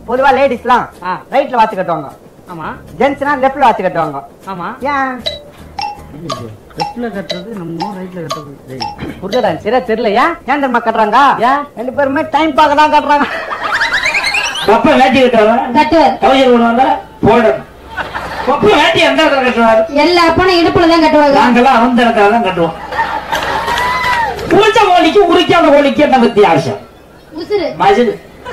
பொதுவா லேடிஸ்லாம் ஆ. ரைட்ல வாட்ச் கட்டுவாங்க ஆமா ஜென்ஸ்னா லெஃப்ட்ல வாட்ச் கட்டுவாங்க ஆமா ஏன் லெஃப்ட்ல கட்டுறது நம்ம ரைட்ல கட்டுறது புரியல சரியா தெரியல ஏன் ஏன் தெரியுமா கட்டுறாங்க ஏன்? ரெண்டு பேருமே டைம் பார்க்க தான் கட்டுறாங்க அப்ப வேட்டி கட்டுவாங்க கட்டுவார் கவிஞர் பண்ணுவாங்க போடணும் அப்ப வேட்டி எந்த இடத்துல கட்டுவாரு எல்லா அப்பனும் இடுப்புல தான் கட்டுவாங்க நாங்கெல்லாம் அந்த இடத்துல தான் கட்டுவோம் புளிச்ச கோழிக்கு உரிக்காத கோழிக்கு என்ன வித்தியாசம் உசுறு மஜிது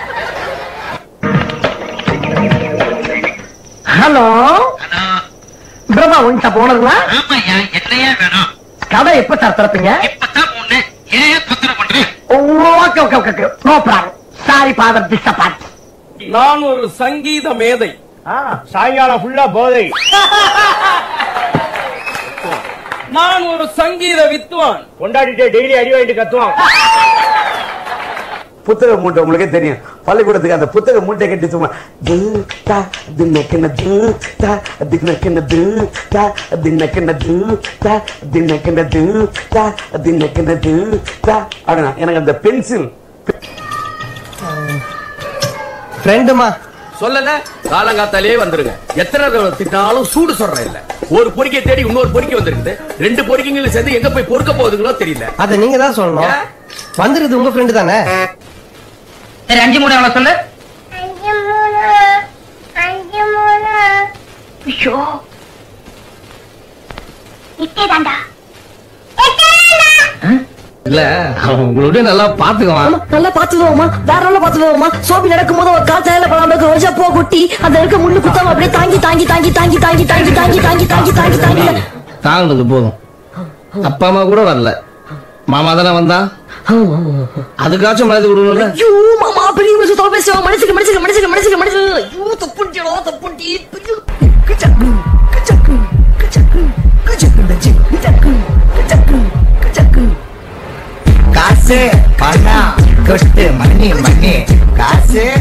ஹலோ பிரம்மா உன்கிட்ட போனதுங்களா ஆமாய்யா என்னையா வேணும் கடை எப்ப சார் திறப்பீங்க இப்பதான் ஒண்ணு ஏன் தொந்தரவு பண்றேன் okay okay okay no problem sorry father disturbance நான் ஒரு சங்கீத மேதை சாயங்காலம் ஃபுல்லா போதை நான் ஒரு சங்கீத வித்வான் கொண்டாடிட்டு டெய்லி அடி வாங்கிட்டு கத்துவான் புத்தக மூட்டை உங்களுக்கே தெரியும் பள்ளிக்கூடத்துக்கு அந்த புத்தக மூட்டை கட்டி சும்மா து, தா, தின்னக்கின்ன து, தா, தின்னக்கின்ன து, தா, தின்னக்கின்ன து, தா, தின்னக்கின்ன து, தா, தின்னக்கின்ன து, தா. அப்படின்னா எனக்கு அந்த பென்சில் ஃப்ரெண்டுமா சொல்லல காலங்காத்தாலே வந்துருங்க எத்தனை தடவை திட்டாலும் சூடு சொல்றேன் இல்ல ஒரு பொறிக்கை தேடி இன்னொரு பொறிக்கை வந்திருக்குது ரெண்டு பொறிக்கைங்களும் சேர்ந்து எங்க போய் பொறுக்க போகுதுங்களோ தெரியல அத நீங்க தான் சொல்லணும் ஏன்? வந்துருது உங்க ஃப்ரெண்டு தானே சரி அஞ்சு மூணு எவ்வளவு சொல்லு இல்ல உங்களுடைய நல்லா பாத்துக்குவான் நல்லா பாத்துக்குவோமா வேற நல்லா பாத்துக்குவோமா சோபி நடக்கும் போது ஒரு கால் தலையில படாம இருக்க ரோஜா பூ குட்டி அந்த இருக்க முள்ளு குத்தாம அப்படியே தாங்கி தாங்கி தாங்கி தாங்கி தாங்கி தாங்கி தாங்கி தாங்கி தாங்கி தாங்கி தாங்கி தாங்கினது போதும் அப்பா அம்மா கூட வரல மாமா தானே வந்தா அதுக்காச்சும் மனது விடுவோம்ல ஐயோ மாமா பெரிய மனுஷன் தொலைபேசி மனுஷங்க மனுஷங்க மனுஷங்க மனுஷங்க மனுஷங்க ஐயோ தப்புண்டியோ தப்புண்டி ஐயோ கிச்சக்கு கிச்சக்கு கிச்சக்கு கிச்சக்கு கிச்சக்கு கிச்சக்கு கிச்சக்கு காசு பணம் கொட்டு மணி மணி காசு